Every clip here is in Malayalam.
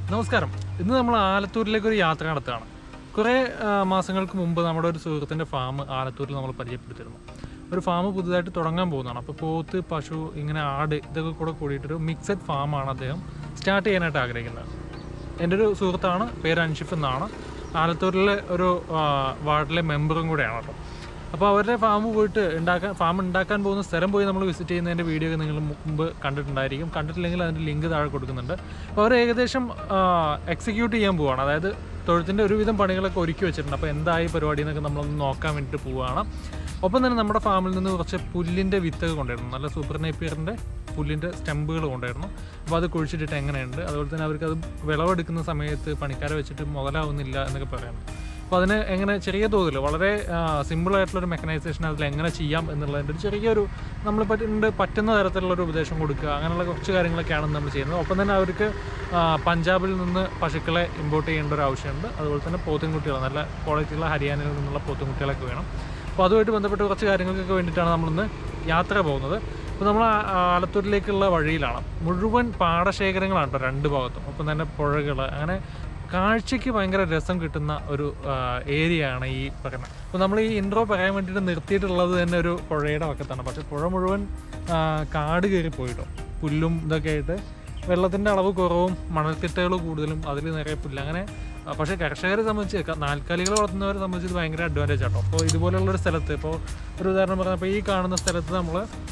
നമസ്കാരം ഇന്ന് നമ്മൾ ആലത്തൂരിലേക്ക് ഒരു യാത്ര നടത്തുകയാണ് കുറേ ആ, മാസങ്ങൾക്ക് മുമ്പ് നമ്മുടെ ഒരു സുഹൃത്തിൻ്റെ ഫാം ആലത്തൂരിൽ നമ്മൾ പരിചയപ്പെടുത്തിയിരുന്നു ഒരു ഫാം പുതുതായിട്ട് തുടങ്ങാൻ പോകുന്നതാണ് അപ്പോൾ പോത്ത് പശു ഇങ്ങനെ ആട് ഇതൊക്കെ കൂടെ കൂടിയിട്ടൊരു മിക്സഡ് ഫാമാണ് അദ്ദേഹം സ്റ്റാർട്ട് ചെയ്യാനായിട്ട് ആഗ്രഹിക്കുന്നത് എൻ്റെ ഒരു സുഹൃത്താണ് പേര് അൻഷിഫ് എന്നാണ് ആലത്തൂരിലെ ഒരു ആ, വാർഡിലെ മെമ്പറും കൂടെയാണ് കേട്ടോ അപ്പോൾ അവരുടെ ഫാം പോയിട്ട് ഉണ്ടാക്കാൻ ഫാം ഉണ്ടാക്കാൻ പോകുന്ന സ്ഥലം പോയി നമ്മൾ വിസിറ്റ് ചെയ്യുന്നതിൻ്റെ വീഡിയോ ഒക്കെ നിങ്ങൾ മുമ്പ് കണ്ടിട്ടുണ്ടായിരിക്കും കണ്ടിട്ടില്ലെങ്കിൽ അതിൻ്റെ ലിങ്ക് താഴെ കൊടുക്കുന്നുണ്ട് അപ്പോൾ അവർ ഏകദേശം എക്സിക്യൂട്ട് ചെയ്യാൻ പോവുകയാണ് അതായത് തൊഴുത്തിൻ്റെ ഒരുവിധം പണികളൊക്കെ ഒരുക്കി വെച്ചിട്ടുണ്ട് അപ്പോൾ എന്തായി പരിപാടി എന്നൊക്കെ നമ്മളൊന്ന് നോക്കാൻ വേണ്ടിയിട്ട് പോവുകയാണ് ഒപ്പം തന്നെ നമ്മുടെ ഫാമിൽ നിന്ന് കുറച്ച് പുല്ലിൻ്റെ വിത്തൊക്കെ കൊണ്ടുവരുന്നു നല്ല സൂപ്പർ നേപ്പിയറിൻ്റെ പുല്ലിൻ്റെ സ്റ്റമ്പുകൾ കൊണ്ടുവരുന്നു അപ്പോൾ അത് കുഴിച്ചിട്ടിട്ട് എങ്ങനെയുണ്ട് അതുപോലെ തന്നെ അവർക്ക് അത് വിളവെടുക്കുന്ന സമയത്ത് പണിക്കാരെ വെച്ചിട്ട് മുതലാവുന്നില്ല എന്നൊക്കെ പറയുന്നു അപ്പോൾ അതിന് എങ്ങനെ ചെറിയ തോതിൽ വളരെ സിമ്പിൾ ആയിട്ടുള്ളൊരു മെക്കനൈസേഷൻ അതിൽ എങ്ങനെ ചെയ്യാം എന്നുള്ളതിൻ്റെ ഒരു ചെറിയൊരു നമ്മൾ പറ്റുന്ന പറ്റുന്ന തരത്തിലുള്ളൊരു ഉപദേശം കൊടുക്കുക അങ്ങനെയുള്ള കുറച്ച് കാര്യങ്ങളൊക്കെയാണ് നമ്മൾ ചെയ്യുന്നത് ഒപ്പം തന്നെ അവർക്ക് ആ, പഞ്ചാബിൽ നിന്ന് പശുക്കളെ ഇമ്പോർട്ട് ചെയ്യേണ്ട ഒരു ആവശ്യമുണ്ട് അതുപോലെ തന്നെ പോത്തുംകുട്ടികൾ നല്ല ക്വാളിറ്റിയുള്ള ഹരിയാനയിൽ നിന്നുള്ള പോത്തുംകുട്ടികളൊക്കെ വേണം അപ്പോൾ അതുമായിട്ട് ബന്ധപ്പെട്ട് കുറച്ച് കാര്യങ്ങൾക്കൊക്കെ വേണ്ടിയിട്ടാണ് നമ്മളിന്ന് യാത്ര പോകുന്നത് അപ്പോൾ നമ്മൾ ആ- ആലത്തൂരിലേക്കുള്ള വഴിയിലാണ് മുഴുവൻ പാടശേഖരങ്ങളാണ് കേട്ടോ രണ്ട് ഭാഗത്തും ഒപ്പം തന്നെ പുഴകൾ അങ്ങനെ കാഴ്ചയ്ക്ക് ഭയങ്കര രസം കിട്ടുന്ന ഒരു ഏരിയ ആണ് ഈ പറയുന്നത് അപ്പോൾ നമ്മൾ ഈ ഇൻട്രോ പറയാൻ വേണ്ടിയിട്ട് നിർത്തിയിട്ടുള്ളത് തന്നെ ഒരു പുഴയുടെ വക്കത്താണ് പക്ഷേ പുഴ മുഴുവൻ ആ, കാട് കയറി പോയിട്ടോ പുല്ലും ഇതൊക്കെ ആയിട്ട് വെള്ളത്തിൻ്റെ അളവ് കുറവും മണൽത്തിട്ടകൾ കൂടുതലും അതിൽ നിറയെ പുല്ല് അങ്ങനെ ആ, പക്ഷേ കർഷകരെ സംബന്ധിച്ച് ക- നാൽക്കാലികൾ വളർത്തുന്നവരെ സംബന്ധിച്ച് ഇത് ഭയങ്കര അഡ്വാൻറ്റേജ് ആട്ടോ അപ്പോൾ ഇതുപോലെയുള്ളൊരു സ്ഥലത്ത് ഇപ്പോൾ ഒരു ഉദാഹരണം പറഞ്ഞപ്പോൾ ഈ കാണുന്ന സ്ഥലത്ത് നമ്മൾ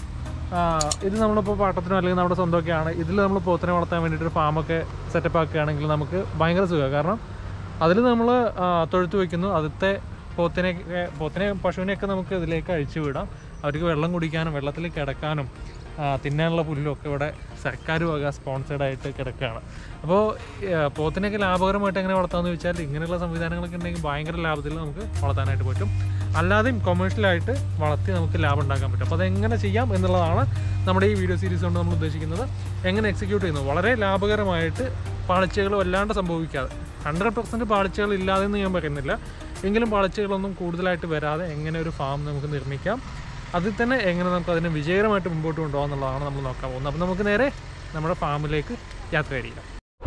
ആ, ഇത് നമ്മളിപ്പോൾ പാട്ടത്തിനോ അല്ലെങ്കിൽ നമ്മുടെ സ്വന്തമൊക്കെയാണ് ഇതിൽ നമ്മൾ പോത്തിനെ വളർത്താൻ വേണ്ടിയിട്ട് ഒരു ഫാമൊക്കെ സെറ്റപ്പ് ആക്കുകയാണെങ്കിൽ നമുക്ക് ഭയങ്കര സുഖമാണ് കാരണം അതിൽ നമ്മൾ തൊഴുത്ത് വയ്ക്കുന്നു ആദ്യത്തെ പോത്തിനെ പോത്തിനെ പശുവിനെയൊക്കെ നമുക്ക് ഇതിലേക്ക് അഴിച്ചു വിടാം അവർക്ക് വെള്ളം കുടിക്കാനും വെള്ളത്തിൽ കിടക്കാനും ആ, തിന്നാനുള്ള പുല്ലും ഒക്കെ ഇവിടെ സർക്കാർ വക സ്പോൺസേഡ് ആയിട്ട് കിടക്കുകയാണ് അപ്പോൾ പോത്തിനെയൊക്കെ ലാഭകരമായിട്ട് എങ്ങനെ വളർത്താമെന്ന് ചോദിച്ചാൽ ഇങ്ങനെയുള്ള സംവിധാനങ്ങളൊക്കെ ഉണ്ടെങ്കിൽ ഭയങ്കര ലാഭത്തിൽ നമുക്ക് വളർത്താനായിട്ട് പറ്റും അല്ലാതെയും കൊമേഴ്ഷ്യലായിട്ട് വളർത്തി നമുക്ക് ലാഭം ഉണ്ടാക്കാൻ പറ്റും അപ്പോൾ അതെങ്ങനെ ചെയ്യാം എന്നുള്ളതാണ് നമ്മുടെ ഈ വീഡിയോ സീരീസ് കൊണ്ട് നമ്മൾ ഉദ്ദേശിക്കുന്നത് എങ്ങനെ എക്സിക്യൂട്ട് ചെയ്യുന്നു വളരെ ലാഭകരമായിട്ട് പാളിച്ചകൾ വല്ലാണ്ട് സംഭവിക്കാതെ ഹൺഡ്രഡ് പെർസെൻറ്റ് പാളിച്ചകൾ ഇല്ലാതെ എന്ന് ഞാൻ പറയുന്നില്ല എങ്കിലും പാളിച്ചകളൊന്നും കൂടുതലായിട്ട് വരാതെ എങ്ങനെ ഒരു ഫാം നമുക്ക് നിർമ്മിക്കാം അതിൽ തന്നെ എങ്ങനെ നമുക്ക് അതിനെ വിജയകരമായിട്ട് മുമ്പോട്ട് കൊണ്ടുപോകാം എന്നുള്ളതാണ് നമ്മൾ നോക്കാൻ പോകുന്നത് അപ്പോൾ നമുക്ക് നേരെ നമ്മുടെ ഫാമിലേക്ക് യാത്ര തിരിക്കാം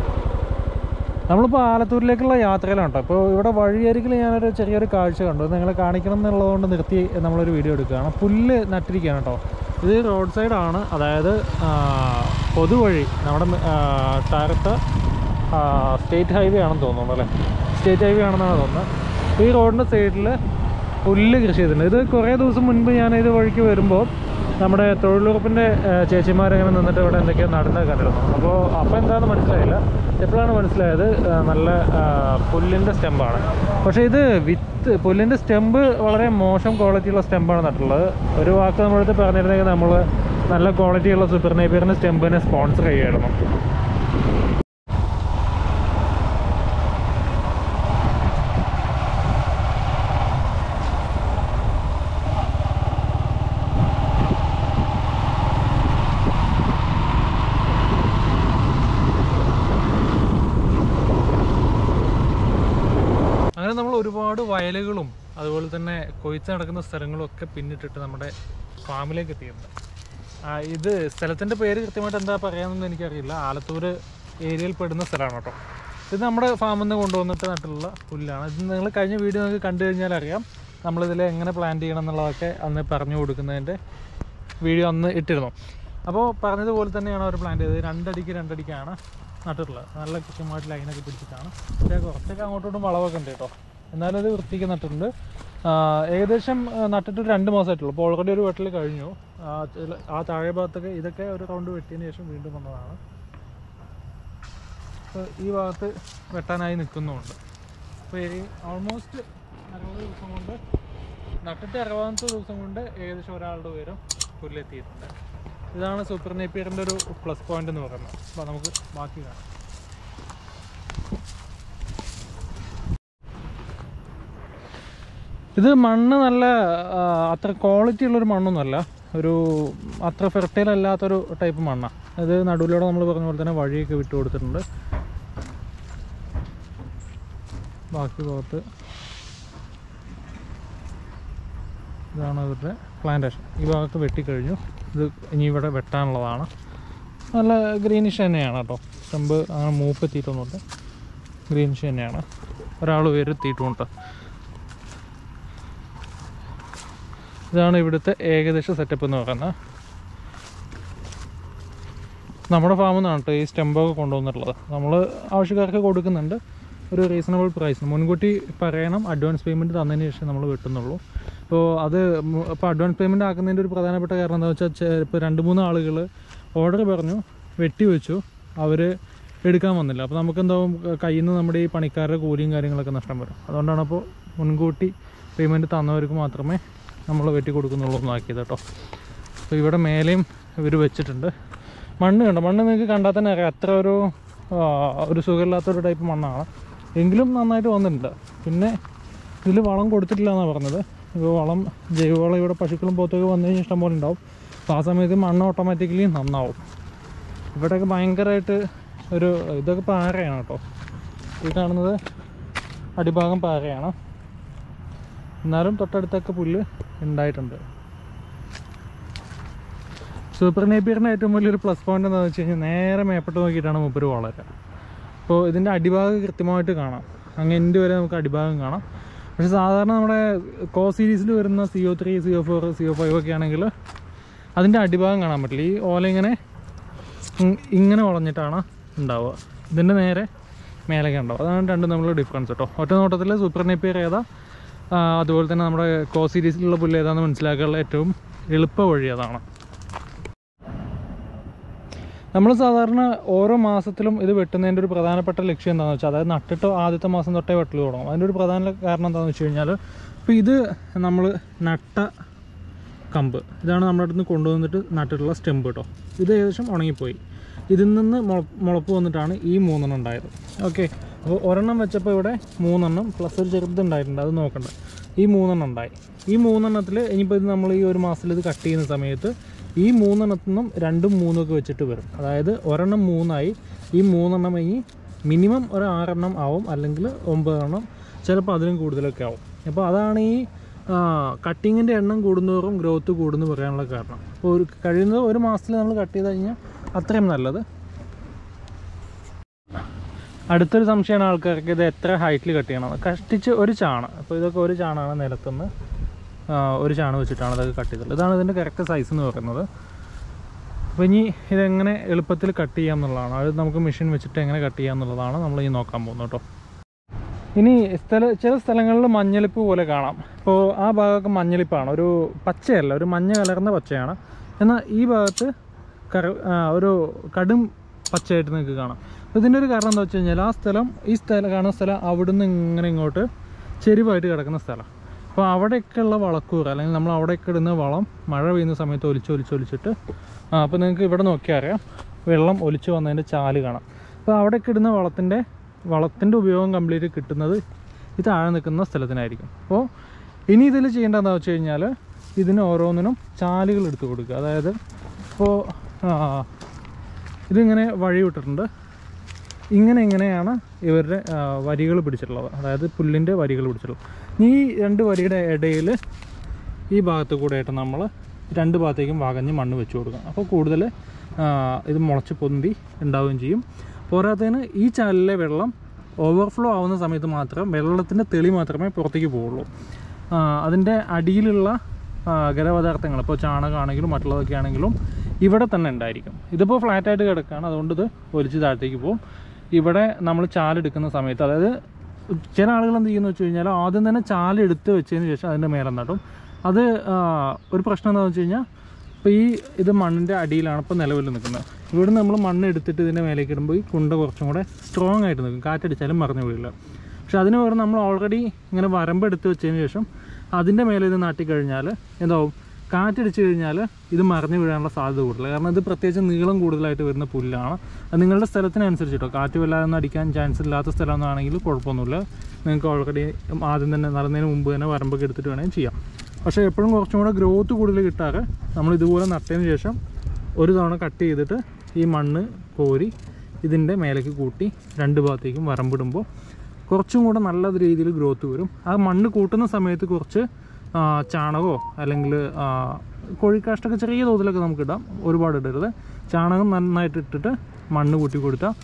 നമ്മളിപ്പോൾ ആലത്തൂരിലേക്കുള്ള യാത്രയിലാണ് കേട്ടോ അപ്പോൾ ഇവിടെ വഴിയരികിൽ ഞാനൊരു ചെറിയൊരു കാഴ്ച കണ്ടു അത് നിങ്ങളെ കാണിക്കണം എന്നുള്ളതുകൊണ്ട് നിർത്തി നമ്മളൊരു വീഡിയോ എടുക്കുകയാണ് പുല്ല് നട്ടിരിക്കുകയാണ് കേട്ടോ ഇത് റോഡ് സൈഡാണ് അതായത് ആ, പൊതുവഴി നമ്മുടെ ആ, താരത്ത് സ്റ്റേറ്റ് ഹൈവേ ആണെന്ന് തോന്നുന്നു അല്ലേ സ്റ്റേറ്റ് ഹൈവേ ആണെന്നാണ് തോന്നുന്നത് ഈ റോഡിൻ്റെ സൈഡിൽ പുല്ല് കൃഷി ചെയ്തിട്ടുണ്ട് ഇത് കുറേ ദിവസം മുൻപ് ഞാൻ ഇത് വഴിക്ക് വരുമ്പോൾ നമ്മുടെ തൊഴിലുറപ്പിൻ്റെ ചേച്ചിമാരങ്ങനെ നിന്നിട്ട് ഇവിടെ എന്തൊക്കെയോ നടന്നത് കണ്ടിരുന്നു അപ്പോൾ അപ്പോൾ എന്താണെന്ന് മനസ്സിലായില്ല എപ്പോഴാണ് മനസ്സിലായത് ആ, നല്ല ആ, പുല്ലിൻ്റെ സ്റ്റെമ്പാണ് പക്ഷേ ഇത് വിത്ത് പുല്ലിൻ്റെ സ്റ്റെമ്പ് വളരെ മോശം ക്വാളിറ്റിയുള്ള സ്റ്റെമ്പാണ് നട്ടുള്ളത് ഒരു വാക്ക് നമ്മളടുത്ത് പറഞ്ഞിരുന്നെങ്കിൽ നമ്മൾ നല്ല ക്വാളിറ്റിയുള്ള സൂപ്പർ നേപ്പിയറിൻ്റെ സ്റ്റെമ്പിനെ സ്പോൺസർ ചെയ്യുമായിരുന്നു അങ്ങനെ നമ്മൾ ഒരുപാട് വയലുകളും അതുപോലെ തന്നെ കൊയ്ത്ത് നടക്കുന്ന സ്ഥലങ്ങളും ഒക്കെ പിന്നിട്ടിട്ട് നമ്മുടെ ഫാമിലേക്ക് എത്തിയിട്ടുണ്ട് ആ, ഇത് സ്ഥലത്തിൻ്റെ പേര് കൃത്യമായിട്ട് എന്താ പറയാമെന്നൊന്നും എനിക്കറിയില്ല ആലത്തൂർ ഏരിയയിൽ പെടുന്ന സ്ഥലമാണ് കേട്ടോ ഇത് നമ്മുടെ ഫാമിൽ നിന്ന് കൊണ്ടുവന്നിട്ട് നട്ടുള്ള പുല്ലാണ് ഇത് നിങ്ങൾ കഴിഞ്ഞ വീഡിയോ നിങ്ങൾക്ക് കണ്ടു കഴിഞ്ഞാൽ അറിയാം നമ്മളിതിൽ എങ്ങനെ പ്ലാൻ ചെയ്യണം എന്നുള്ളതൊക്കെ അന്ന് പറഞ്ഞു കൊടുക്കുന്നതിൻ്റെ വീഡിയോ അന്ന് ഇട്ടിരുന്നു അപ്പോൾ പറഞ്ഞതുപോലെ തന്നെയാണ് അവർ പ്ലാൻ ചെയ്തത് രണ്ടടിക്ക് രണ്ടടിക്കാണ് നട്ടിട്ടുള്ളത് നല്ല കൃത്യമായിട്ട് ലൈനൊക്കെ പിടിച്ചിട്ടാണ് പക്ഷേ കുറച്ചൊക്കെ അങ്ങോട്ടോട്ടും വളവൊക്കെ ഉണ്ട് കേട്ടോ എന്നാലും അത് വൃത്തിക്ക് നട്ടിട്ടുണ്ട് ആ, ഏകദേശം ആ, നട്ടിട്ട് ഒരു രണ്ട് മാസമായിട്ടുള്ളൂ അപ്പോൾ ഓൾറെഡി ഒരു വെട്ടൽ കഴിഞ്ഞു ആ, ചില- ആ താഴെ ഭാഗത്തൊക്കെ ഇതൊക്കെ ഒരു റൗണ്ട് വെട്ടിയതിന് ശേഷം വീണ്ടും വന്നതാണ് അപ്പോൾ ഈ ഭാഗത്ത് വെട്ടാനായി നിൽക്കുന്നുമുണ്ട് അപ്പോൾ ഈ ഓൾമോസ്റ്റ് അറുപത് ദിവസം കൊണ്ട് നട്ടിട്ട് അറുപതാമത്തെ ദിവസം കൊണ്ട് ഏകദേശം ഒരാളുടെ ഉയരം പുല്ലെത്തിയിട്ടുണ്ട് ഇതാണ് സൂപ്പർ നേപ്പിയറിൻ്റെ ഒരു പ്ലസ് പോയിന്റ് എന്ന് പറയുന്നത് അപ്പോൾ നമുക്ക് ബാക്കി കാണാം ഇത് മണ്ണ് നല്ല ആ, അത്ര ക്വാളിറ്റി ഉള്ളൊരു മണ്ണൊന്നുമല്ല ഒരു അത്ര ഫെർട്ടൈൽ അല്ലാത്തൊരു ടൈപ്പ് മണ്ണാണ് ഇത് നടുവിലൂടെ നമ്മൾ പറഞ്ഞ പോലെ തന്നെ വഴിയൊക്കെ വിട്ടു കൊടുത്തിട്ടുണ്ട് ബാക്കി ഭാഗത്ത് ഇതാണ് ഇവരുടെ പ്ലാന്റേഷൻ ഈ ഭാഗത്ത് വെട്ടിക്കഴിഞ്ഞു ഇത് ഇനി ഇവിടെ വെട്ടാനുള്ളതാണ് നല്ല ഗ്രീനിഷ് തന്നെയാണ് കേട്ടോ സ്റ്റമ്പ് അങ്ങനെ മൂപ്പെത്തിയിട്ടൊന്നുമില്ല ഗ്രീനിഷ് തന്നെയാണ് ഒരാൾ ഉയരെത്തിയിട്ടുമുണ്ട് ഇതാണ് ഇവിടുത്തെ ഏകദേശ സെറ്റപ്പ് എന്ന് പറയുന്നത് നമ്മുടെ ഫാമിൽ നിന്നാണ് കേട്ടോ ഈ സ്റ്റെമ്പൊക്കെ കൊണ്ടുവന്നിട്ടുള്ളത് നമ്മൾ ആവശ്യക്കാർക്ക് കൊടുക്കുന്നുണ്ട് ഒരു റീസണബിൾ പ്രൈസിന് മുൻകൂട്ടി പറയണം അഡ്വാൻസ് പേയ്മെൻറ്റ് തന്നതിന് ശേഷം നമ്മൾ വെട്ടുന്നുള്ളൂ അപ്പോൾ അത് ഇപ്പോൾ അഡ്വാൻസ് പേയ്മെൻറ്റ് ആക്കുന്നതിൻ്റെ ഒരു പ്രധാനപ്പെട്ട കാരണം എന്താ വെച്ചാൽ ഇപ്പോൾ രണ്ട് മൂന്ന് ആളുകൾ ഓർഡർ പറഞ്ഞു വെട്ടി വെച്ചു അവർ എടുക്കാൻ വന്നില്ല അപ്പോൾ നമുക്ക് എന്താവും കയ്യിൽ നിന്ന് നമ്മുടെ ഈ പണിക്കാരുടെ കൂലിയും കാര്യങ്ങളൊക്കെ നഷ്ടം വരും അതുകൊണ്ടാണ് അപ്പോൾ മുൻകൂട്ടി പേയ്മെൻറ്റ് തന്നവർക്ക് മാത്രമേ നമ്മൾ വെട്ടി കൊടുക്കുന്നുള്ളൂ എന്നാക്കിയത് കേട്ടോ അപ്പോൾ ഇവിടെ മേലെയും ഇവർ വെച്ചിട്ടുണ്ട് മണ്ണ് കണ്ടോ മണ്ണ് നിങ്ങൾക്ക് കണ്ടാൽ തന്നെ അറിയാം അത്ര ഒരു ആ, ഒരു സുഖമില്ലാത്തൊരു ടൈപ്പ് മണ്ണാണ് എങ്കിലും നന്നായിട്ട് വന്നിട്ടുണ്ട് പിന്നെ ഇതിൽ വളം കൊടുത്തിട്ടില്ല എന്നാണ് പറഞ്ഞത് ഇപ്പോൾ വളം ജൈവവളം ഇവിടെ പശുക്കളും പോത്തൊക്കെ വന്നു കഴിഞ്ഞാൽ ഇഷ്ടംപോലെ ഉണ്ടാവും അപ്പോൾ ആ സമയത്ത് മണ്ണ് ഓട്ടോമാറ്റിക്കലി നന്നാവും ഇവിടെയൊക്കെ ഭയങ്കരമായിട്ട് ഒരു ഇതൊക്കെ പാറയാണ് കേട്ടോ ഈ കാണുന്നത് അടിഭാഗം പാറയാണ് എന്നാലും തൊട്ടടുത്തൊക്കെ പുല്ല് ഉണ്ടായിട്ടുണ്ട് സൂപ്പർ നേപ്പിയറിൻ്റെ ഏറ്റവും വലിയൊരു പ്ലസ് പോയിന്റ് എന്താണെന്ന് വെച്ച് കഴിഞ്ഞാൽ നേരെ മേപ്പെട്ട് നോക്കിയിട്ടാണ് മൂപ്പര് വളരുക അപ്പോൾ ഇതിൻ്റെ അടിഭാഗം കൃത്യമായിട്ട് കാണാം അങ്ങ് എൻ്റെ വരെ നമുക്ക് അടിഭാഗം കാണാം പക്ഷെ സാധാരണ നമ്മുടെ കോ സീരീസിൽ വരുന്ന C O three C O four C O five ഒക്കെ ആണെങ്കിൽ അതിൻ്റെ അടിഭാഗം കാണാൻ പറ്റില്ല ഈ ഓല ഇങ്ങനെ ഇ- ഇങ്ങനെ വളഞ്ഞിട്ടാണ് ഉണ്ടാവുക ഇതിൻ്റെ നേരെ മേലേക്ക് ഉണ്ടാവും അതാണ് രണ്ടും തമ്മിലുള്ള ഡിഫറൻസ് കേട്ടോ ഒറ്റ നോട്ടത്തിൽ സൂപ്പർ നേപ്പിയർ ഏതാ ആ, അതുപോലെ തന്നെ നമ്മുടെ കോ സീരീസിലുള്ള പുല്ല് ഏതാണെന്ന് മനസ്സിലാക്കാനുള്ള ഏറ്റവും എളുപ്പ വഴി അതാണ് നമ്മൾ സാധാരണ ഓരോ മാസത്തിലും ഇത് വെട്ടുന്നതിൻ്റെ ഒരു പ്രധാനപ്പെട്ട ലക്ഷ്യം എന്താണെന്ന് വെച്ചാൽ അതായത് നട്ടിട്ട് ആദ്യത്തെ മാസം തൊട്ടേ വെട്ടൽ തുടങ്ങും അതിൻ്റെ ഒരു പ്രധാന കാരണം എന്താണെന്ന് വെച്ച് കഴിഞ്ഞാൽ ഇപ്പോൾ ഇത് നമ്മൾ നട്ട കമ്പ് ഇതാണ് നമ്മുടെ അടുത്ത് നിന്ന് കൊണ്ടുവന്നിട്ട് നട്ടിട്ടുള്ള സ്റ്റെമ്പ് കേട്ടോ ഇത് ഏകദേശം ഉണങ്ങിപ്പോയി ഇതിൽ നിന്ന് മുള മുളപ്പ് വന്നിട്ടാണ് ഈ മൂന്നെണ്ണം ഉണ്ടായത് ഓക്കെ അപ്പോൾ ഒരെണ്ണം വെച്ചപ്പോൾ ഇവിടെ മൂന്നെണ്ണം പ്ലസ് ഒരു ചെറുതുണ്ടായിട്ടുണ്ട് അത് നോക്കണ്ട ഈ മൂന്നെണ്ണം ഉണ്ടായി ഈ മൂന്നെണ്ണത്തിൽ ഇനിയിപ്പോൾ ഇത് നമ്മൾ ഈ ഒരു മാസത്തിൽ ഇത് കട്ട് ചെയ്യുന്ന സമയത്ത് ഈ മൂന്നെണ്ണത്തിൽ നിന്നും രണ്ടും മൂന്നും ഒക്കെ വെച്ചിട്ട് വരും അതായത് ഒരെണ്ണം മൂന്നായി ഈ മൂന്നെണ്ണം ഇനി മിനിമം ഒരു ആറെണ്ണം ആവും അല്ലെങ്കിൽ ഒമ്പതെണ്ണം ചിലപ്പോൾ അതിലും കൂടുതലൊക്കെ ആവും അപ്പോൾ അതാണ് ഈ കട്ടിങ്ങിൻ്റെ എണ്ണം കൂടുന്നതോറും ഗ്രോത്ത് കൂടുന്നു പറയാനുള്ള കാരണം അപ്പോൾ ഒരു കഴിയുന്നത് ഒരു മാസത്തിൽ നമ്മൾ കട്ട് ചെയ്ത് കഴിഞ്ഞാൽ അത്രയും നല്ലത് അടുത്തൊരു സംശയമാണ് ആൾക്കാർക്ക് ഇത് എത്ര ഹൈറ്റിൽ കട്ട് ചെയ്യണം കഷ്ടിച്ച് ഒരു ചാണ് അപ്പോൾ ഇതൊക്കെ ഒരു ചാണാണ് നിലത്തുനിന്ന് ആ, ഒരു ചാണ് വെച്ചിട്ടാണ് ഇതൊക്കെ കട്ട് ചെയ്തിട്ടുള്ളത് ഇതാണ് ഇതിൻ്റെ കറക്റ്റ് സൈസ് എന്ന് പറയുന്നത് അപ്പോൾ ഇനി ഇതെങ്ങനെ എളുപ്പത്തിൽ കട്ട് ചെയ്യാം എന്നുള്ളതാണ് അത് നമുക്ക് മെഷീൻ വെച്ചിട്ട് എങ്ങനെ കട്ട് ചെയ്യാം എന്നുള്ളതാണ് നമ്മൾ ഈ നോക്കാൻ പോകുന്നത് കേട്ടോ ഇനി സ്ഥല ചില സ്ഥലങ്ങളിൽ മഞ്ഞളിപ്പ് പോലെ കാണാം ഇപ്പോൾ ആ ഭാഗമൊക്കെ മഞ്ഞളിപ്പാണ് ഒരു പച്ചയല്ല ഒരു മഞ്ഞ കലർന്ന പച്ചയാണ് എന്നാൽ ഈ ഭാഗത്ത് കര ആ, ഒരു കടും പച്ചയായിട്ട് നിങ്ങൾക്ക് കാണാം അപ്പോൾ ഇതിൻ്റെ ഒരു കാരണം എന്താ വെച്ച് കഴിഞ്ഞാൽ ആ സ്ഥലം ഈ സ്ഥലം കാണുന്ന സ്ഥലം അവിടുന്ന് ഇങ്ങനെ ഇങ്ങോട്ട് ചെരിവായിട്ട് കിടക്കുന്ന സ്ഥലം അപ്പോൾ അവിടെയൊക്കെയുള്ള വളക്കൂറ് അല്ലെങ്കിൽ നമ്മൾ അവിടെയൊക്കെ ഇടുന്ന വളം മഴ പെയ്യുന്ന സമയത്ത് ഒലിച്ച് ഒലിച്ച് ഒലിച്ചിട്ട് ആ, അപ്പോൾ നിങ്ങൾക്ക് ഇവിടെ നോക്കിയാൽ അറിയാം വെള്ളം ഒലിച്ച് വന്നതിൻ്റെ ചാല് കാണാം അപ്പോൾ അവിടെയൊക്കെ ഇടുന്ന വളത്തിൻ്റെ വളത്തിൻ്റെ ഉപയോഗം കംപ്ലീറ്റ് കിട്ടുന്നത് ഈ താഴെ നിൽക്കുന്ന സ്ഥലത്തിനായിരിക്കും അപ്പോൾ ഇനി ഇതിൽ ചെയ്യേണ്ടത് എന്താ വെച്ച് കഴിഞ്ഞാൽ ഇതിന് ഓരോന്നിനും ചാലുകൾ എടുത്ത് കൊടുക്കുക അതായത് ഇപ്പോൾ ഇതിങ്ങനെ വഴി വിട്ടിട്ടുണ്ട് ഇങ്ങനെ ഇങ്ങനെയാണ് ഇവരുടെ വരികൾ പിടിച്ചിട്ടുള്ളത് അതായത് പുല്ലിൻ്റെ വരികൾ പിടിച്ചിട്ടുള്ളത് ഈ രണ്ട് വരിയുടെ ഇടയിൽ ഈ ഭാഗത്ത് കൂടെയായിട്ട് നമ്മൾ രണ്ട് ഭാഗത്തേക്കും വകഞ്ഞ് മണ്ണ് വെച്ച് കൊടുക്കണം അപ്പോൾ കൂടുതൽ ആ, ഇത് മുളച്ച് പൊന്തി ഉണ്ടാവുകയും ചെയ്യും പോരാത്തതിന് ഈ ചാലിലെ വെള്ളം ഓവർഫ്ലോ ആവുന്ന സമയത്ത് മാത്രം വെള്ളത്തിൻ്റെ തെളി മാത്രമേ പുറത്തേക്ക് പോവുള്ളൂ ആ, അതിൻ്റെ അടിയിലുള്ള ആ, ഖരപദാർത്ഥങ്ങൾ ഇപ്പോൾ ചാണകമാണെങ്കിലും മറ്റുള്ളതൊക്കെ ആണെങ്കിലും ഇവിടെ തന്നെ ഉണ്ടായിരിക്കും ഇതിപ്പോൾ ഫ്ലാറ്റായിട്ട് കിടക്കുകയാണ് അതുകൊണ്ട് ഇത് ഒലിച്ച് താഴത്തേക്ക് പോകും ഇവിടെ നമ്മൾ ചാലെടുക്കുന്ന സമയത്ത് അതായത് ചില ആളുകൾ എന്ത് ചെയ്യുന്നു വെച്ച് കഴിഞ്ഞാൽ ആദ്യം തന്നെ ചാലെടുത്ത് വെച്ചതിന് ശേഷം അതിൻ്റെ മേലെ നടും അത് ആ, ഒരു പ്രശ്നം എന്താണെന്ന് വെച്ച് കഴിഞ്ഞാൽ ഇപ്പോൾ ഈ ഇത് മണ്ണിൻ്റെ അടിയിലാണ് ഇപ്പോൾ നിലവിൽ നിൽക്കുന്നത് ഇവിടെ നമ്മൾ മണ്ണ് എടുത്തിട്ട് ഇതിൻ്റെ മേലേക്ക് ഇടുമ്പോൾ ഈ കുണ്ട കുറച്ചും കൂടെ സ്ട്രോങ് ആയിട്ട് നിൽക്കും കാറ്റടിച്ചാലും മറിഞ്ഞു വീഴില്ല പക്ഷെ അതിന് പകരം നമ്മൾ ഓൾറെഡി ഇങ്ങനെ വരമ്പ് എടുത്ത് വെച്ചതിന് ശേഷം അതിൻ്റെ മേലെ ഇത് നാട്ടിക്കഴിഞ്ഞാൽ എന്താവും കാറ്റടിച്ച് കഴിഞ്ഞാൽ ഇത് മറിഞ്ഞു വീഴാനുള്ള സാധ്യത കൂടുതൽ കാരണം ഇത് പ്രത്യേകിച്ച് നീളം കൂടുതലായിട്ട് വരുന്ന പുല്ലാണ് അത് നിങ്ങളുടെ സ്ഥലത്തിനനുസരിച്ച് കേട്ടോ കാറ്റ് വല്ലാതെ ഒന്നും അടിക്കാൻ ചാൻസ് ഇല്ലാത്ത സ്ഥലമൊന്നാണെങ്കിൽ കുഴപ്പമൊന്നുമില്ല നിങ്ങൾക്ക് ഓൾറെഡി ആദ്യം തന്നെ നടുന്നതിന് മുമ്പ് തന്നെ വരമ്പൊക്കെ എടുത്തിട്ട് വേണമെങ്കിൽ ചെയ്യാം പക്ഷേ എപ്പോഴും കുറച്ചും കൂടെ ഗ്രോത്ത് കൂടുതൽ കിട്ടാറ് നമ്മൾ ഇതുപോലെ നട്ടതിന് ശേഷം ഒരു തവണ കട്ട് ചെയ്തിട്ട് ഈ മണ്ണ് കോരി ഇതിൻ്റെ മേലേക്ക് കൂട്ടി രണ്ട് ഭാഗത്തേക്കും വരമ്പിടുമ്പോൾ കുറച്ചും കൂടെ നല്ല രീതിയിൽ ഗ്രോത്ത് വരും ആ മണ്ണ് കൂട്ടുന്ന സമയത്ത് കുറച്ച് ആ, ചാണകമോ അല്ലെങ്കിൽ ആ, കോഴിക്കാഷ്ടൊക്കെ ചെറിയ തോതിലൊക്കെ നമുക്ക് ഇടാം ഒരുപാട് ഇടരുത് ചാണകം നന്നായിട്ട് ഇട്ടിട്ട് മണ്ണ് കൂട്ടി കൊടുത്താൽ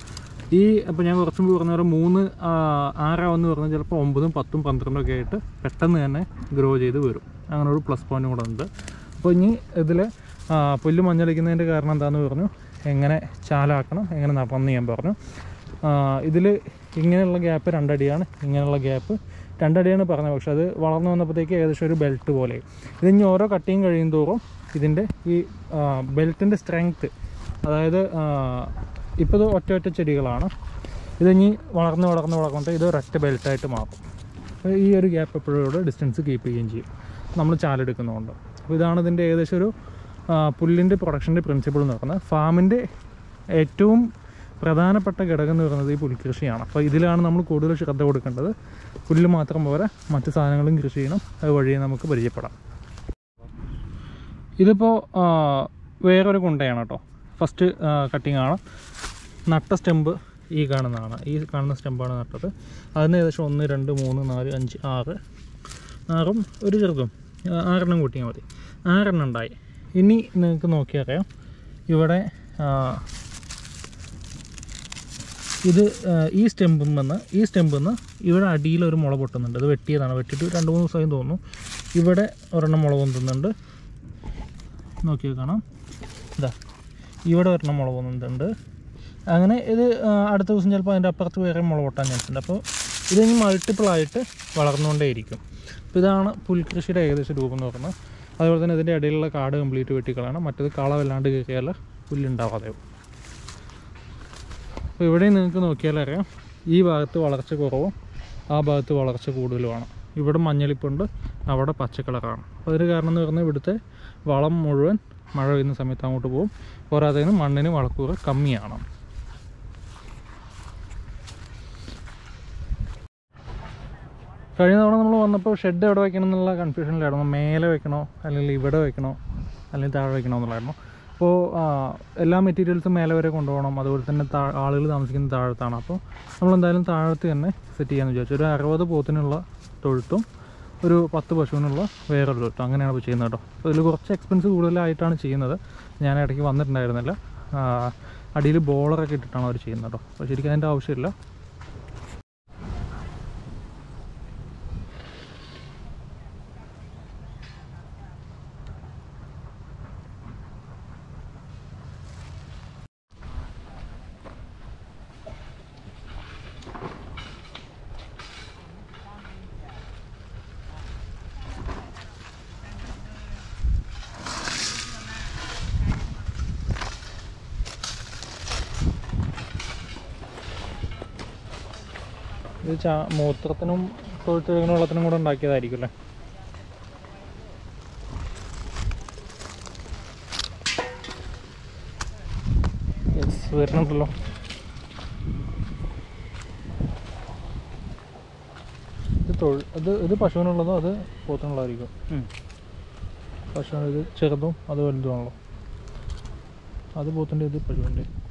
ഈ അപ്പോൾ ഞാൻ കുറച്ചും മുമ്പ് പറഞ്ഞ പോലെ മൂന്ന് ആ, ആറാവെന്ന് പറഞ്ഞാൽ ചിലപ്പോൾ ഒമ്പതും പത്തും പന്ത്രണ്ടും ഒക്കെ ആയിട്ട് പെട്ടെന്ന് തന്നെ ഗ്രോ ചെയ്ത് വരും അങ്ങനെ ഒരു പ്ലസ് പോയിന്റ് കൂടെ ഉണ്ട് അപ്പോൾ ഇനി ഇതിൽ പുല്ല് മഞ്ഞളിക്കുന്നതിൻ്റെ കാരണം എന്താണെന്ന് പറഞ്ഞു എങ്ങനെ ചാലാക്കണം എങ്ങനെ നടണം ഞാൻ പറഞ്ഞു ഇതിൽ ഇങ്ങനെയുള്ള ഗ്യാപ്പ് രണ്ടടിയാണ് ഇങ്ങനെയുള്ള ഗ്യാപ്പ് രണ്ടടിയാണ് പറഞ്ഞത് പക്ഷെ അത് വളർന്നു വന്നപ്പോഴത്തേക്ക് ഏകദേശം ഒരു ബെൽറ്റ് പോലെ ഇതിനി ഓരോ കട്ടിങ് കഴിയും തോറും ഇതിൻ്റെ ഈ ബെൽറ്റിൻ്റെ സ്ട്രെങ്ത്ത് അതായത് ഇപ്പോൾ ഇത് ഒറ്റ ഒറ്റ ചെടികളാണ് ഇതിനി വളർന്ന് വളർന്ന് വളർന്നിട്ട് ഇത് ഒരൊറ്റ ബെൽറ്റായിട്ട് മാറും അപ്പോൾ ഈ ഒരു ഗ്യാപ്പ് എപ്പോഴും ഇവിടെ ഡിസ്റ്റൻസ് കീപ്പ് ചെയ്യുകയും ചെയ്യും നമ്മൾ ചാലെടുക്കുന്നതുകൊണ്ട് അപ്പോൾ ഇതാണ് ഇതിൻ്റെ ഏകദേശം ഒരു പുല്ലിൻ്റെ പ്രൊഡക്ഷൻ്റെ പ്രിൻസിപ്പിൾ എന്ന് പറയുന്നത് ഫാമിൻ്റെ ഏറ്റവും പ്രധാനപ്പെട്ട ഘടകം എന്ന് പറയുന്നത് ഈ പുൽകൃഷിയാണ് അപ്പോൾ ഇതിലാണ് നമ്മൾ കൂടുതൽ ശ്രദ്ധ കൊടുക്കേണ്ടത് പുല്ല് മാത്രം പോരാ മറ്റ് സാധനങ്ങളും കൃഷി ചെയ്യണം അത് വഴി നമുക്ക് പരിചയപ്പെടാം ഇതിപ്പോൾ വേറൊരു കുണ്ടയാണ് കേട്ടോ ഫസ്റ്റ് കട്ടിങ് ആണ് നട്ട സ്റ്റെമ്പ് ഈ കാണുന്നതാണ് ഈ കാണുന്ന സ്റ്റെമ്പാണ് നട്ടത് അതിന് ഏകദേശം ഒന്ന് രണ്ട് മൂന്ന് നാല് അഞ്ച് ആറ് ആറും ഒരു ചെറുതും ആ, ആറെണ്ണം കൂട്ടിയാൽ മതി ആറെണ്ണം ഉണ്ടായി ഇനി നിങ്ങൾക്ക് നോക്കിയറിയാം ഇവിടെ ആ, ഇത് ആ, ഈ സ്റ്റെമ്പിൽ നിന്ന് ഈ സ്റ്റെമ്പിൽ നിന്ന് ഇവിടെ അടിയിൽ ഒരു മുള പൊട്ടുന്നുണ്ട് അത് വെട്ടിയതാണ് വെട്ടിയിട്ട് രണ്ട് മൂന്ന് ദിവസമായി തോന്നുന്നു ഇവിടെ ഒരെണ്ണം മുള പൊന്തുന്നുണ്ട് നോക്കിയാൽ കാണാം ഇതാ ഇവിടെ ഒരെണ്ണം മുള പൊന്തുന്നുണ്ട് അങ്ങനെ ഇത് ആ, അടുത്ത ദിവസം ചിലപ്പോൾ അതിൻ്റെ അപ്പുറത്ത് വേറെ മുള പൊട്ടാൻ ചാൻസ് ഉണ്ട് അപ്പോൾ ഇത് ഇനി മൾട്ടിപ്പിൾ ആയിട്ട് വളർന്നുകൊണ്ടേയിരിക്കും അപ്പോൾ ഇതാണ് പുൽകൃഷിയുടെ ഏകദേശം രൂപം എന്ന് പറയുന്നത് അതുപോലെ തന്നെ ഇതിൻ്റെ ഇടയിലുള്ള കാട് കംപ്ലീറ്റ് വെട്ടിക്കളയണം മറ്റേത് കളവല്ലാണ്ട് കയറിയാൽ പുല്ലുണ്ടാവാതെ ആവും. അപ്പോൾ ഇവിടെ നിങ്ങൾക്ക് നോക്കിയാൽ അറിയാം ഈ ഭാഗത്ത് വളർച്ച കുറവും ആ ഭാഗത്ത് വളർച്ച കൂടുതലുമാണ് ഇവിടെ മഞ്ഞളിപ്പുണ്ട് അവിടെ പച്ച കളറാണ് അപ്പോൾ അതിന് കാരണം എന്ന് പറഞ്ഞാൽ ഇവിടുത്തെ വളം മുഴുവൻ മഴ പെയ്യുന്ന സമയത്ത് അങ്ങോട്ട് പോകും പോരാതെ മണ്ണിന് വളക്കൂറ് കമ്മിയാണ് കഴിഞ്ഞ തവണ നമ്മൾ വന്നപ്പോൾ ഷെഡ് എവിടെ വെക്കണം എന്നുള്ള കൺഫ്യൂഷനിലായിരുന്നു മേലെ വെക്കണോ അല്ലെങ്കിൽ ഇവിടെ വെക്കണോ അല്ലെങ്കിൽ താഴെ വെക്കണോ എന്നുള്ളായിരുന്നു അപ്പോൾ ആ, എല്ലാ മെറ്റീരിയൽസും മേലെ വരെ കൊണ്ടുപോകണം അതുപോലെ തന്നെ താ ആളുകൾ താമസിക്കുന്നത് താഴത്താണ് അപ്പോൾ നമ്മൾ എന്തായാലും താഴത്ത് തന്നെ സെറ്റ് ചെയ്യാമെന്ന് വിചാരിച്ചു ഒരു അറുപത് പോത്തിനുള്ള തൊഴുത്തും ഒരു പത്ത് പശുവിനുള്ള വേറൊരു തൊഴുത്തും അങ്ങനെയാണ് ഇപ്പോൾ ചെയ്യുന്നത് കേട്ടോ അപ്പോൾ ഇതിൽ കുറച്ച് എക്സ്പെൻസ് കൂടുതലായിട്ടാണ് ചെയ്യുന്നത് ഞാൻ ഇടയ്ക്ക് വന്നിട്ടുണ്ടായിരുന്നില്ല അടിയിൽ ബോളറൊക്കെ ഇട്ടിട്ടാണ് അവർ ചെയ്യുന്നത് കേട്ടോ അപ്പോൾ ശരിക്കും അതിൻ്റെ ആവശ്യമില്ല ഇത് ചാ മൂത്രത്തിനും തൊഴുത്തൊഴുകിനും വെള്ളത്തിനും കൂടെ ഉണ്ടാക്കിയതായിരിക്കും അല്ലേ യെസ് വരുന്നുണ്ടല്ലോ ഇത് തൊഴു ഇത് ഇത് പശുവിനുള്ളതോ അത് പോത്തിനുള്ളതായിരിക്കും പശുവിന് ഇത് ചെറുതും അത് വലുതുമാണല്ലോ അത് പോത്തിൻ്റെ ഇത് പശുവിൻ്റെ